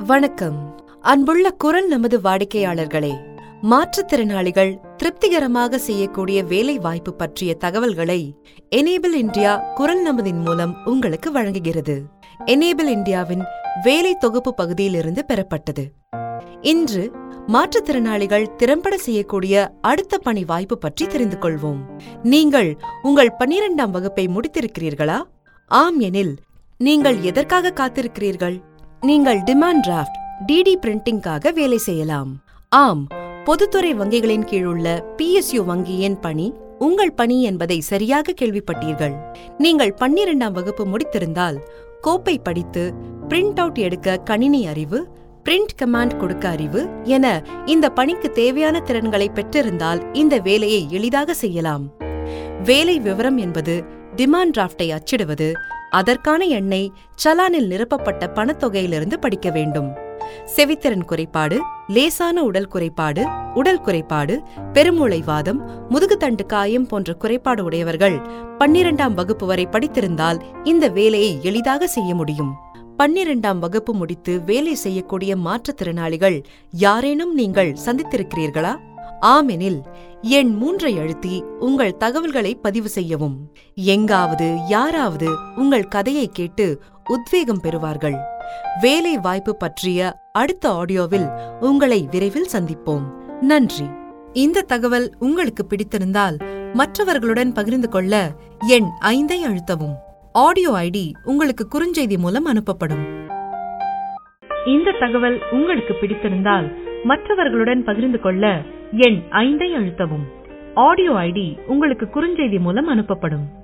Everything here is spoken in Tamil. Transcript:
வணக்கம் அன்புள்ள குரல் நமது வாடிக்கையாளர்களே மாற்றுத்திறனாளிகள் திருப்திகரமாக செய்யக்கூடிய வேலை வாய்ப்பு பற்றிய தகவல்களை எனேபிள் இந்தியா குரல் நமதின் மூலம் உங்களுக்கு வழங்குகிறது எனேபிள் இந்தியாவின் வேலை தொகுப்பு பகுதியிலிருந்து பெறப்பட்டது இன்று மாற்றுத்திறனாளிகள் திறம்பட செய்யக்கூடிய அடுத்த பணி வாய்ப்பு பற்றி தெரிந்து கொள்வோம் நீங்கள் உங்கள் பன்னிரெண்டாம் வகுப்பை முடித்திருக்கிறீர்களா ஆம் எனில் நீங்கள் எதற்காக காத்திருக்கிறீர்கள் நீங்கள் டிமாண்ட் டிராஃப்ட் டிடி பிரிண்டிங்காக வேலை செய்யலாம் ஆம் பொதுத்துறை வங்கிகளின் கீழுள்ள பிஎஸ்யு வங்கியின் பணி உங்கள் பணி என்பதை சரியாக கேள்விப்பட்டீர்கள் நீங்கள் பன்னிரெண்டாம் வகுப்பு முடித்திருந்தால் கோப்பை படித்து பிரிண்ட் அவுட் எடுக்க கணினி அறிவு பிரிண்ட் கமாண்ட் கொடுக்க அறிவு என இந்த பணிக்கு தேவையான திறன்களை பெற்றிருந்தால் இந்த வேலையை எளிதாக செய்யலாம் வேலை விவரம் என்பது டிமாண்ட் டிராஃப்டை அச்சிடுவது அதற்கான எண்ணை சலானில் நிரப்பப்பட்ட பணத்தொகையிலிருந்து படிக்க வேண்டும் செவித்திறன் குறைபாடு லேசான உடல் குறைபாடு உடல் குறைபாடு பெருமூளை வாதம் முதுகுத்தண்டு காயம் போன்ற குறைபாடு உடையவர்கள் பன்னிரெண்டாம் வகுப்பு வரை படித்திருந்தால் இந்த வேலையை எளிதாக செய்ய முடியும் பன்னிரெண்டாம் வகுப்பு முடித்து வேலை செய்யக்கூடிய மாற்றுத்திறனாளிகள் யாரேனும் நீங்கள் சந்தித்திருக்கிறீர்களா ஆமெனில் எண் மூன்றை அழுத்தி உங்கள் தகவல்களை பதிவு செய்யவும் எங்காவது யாராவது உங்கள் கதையை கேட்டு உத்வேகம் பெறுவார்கள் வேலை வாய்ப்பு பற்றிய அடுத்த ஆடியோவில் உங்களை விரைவில் சந்திப்போம் நன்றி இந்த தகவல் உங்களுக்கு பிடித்திருந்தால் மற்றவர்களுடன் பகிர்ந்து கொள்ள எண் ஐந்தை அழுத்தவும் ஆடியோ ஐடி உங்களுக்கு குறுஞ்செய்தி மூலம் அனுப்பப்படும் இந்த தகவல் உங்களுக்கு பிடித்திருந்தால் மற்றவர்களுடன் பகிர்ந்து கொள்ள எண் ஐந்தை அழுத்தவும் ஆடியோ ஐடி உங்களுக்கு குறுஞ்செய்தி மூலம் அனுப்பப்படும்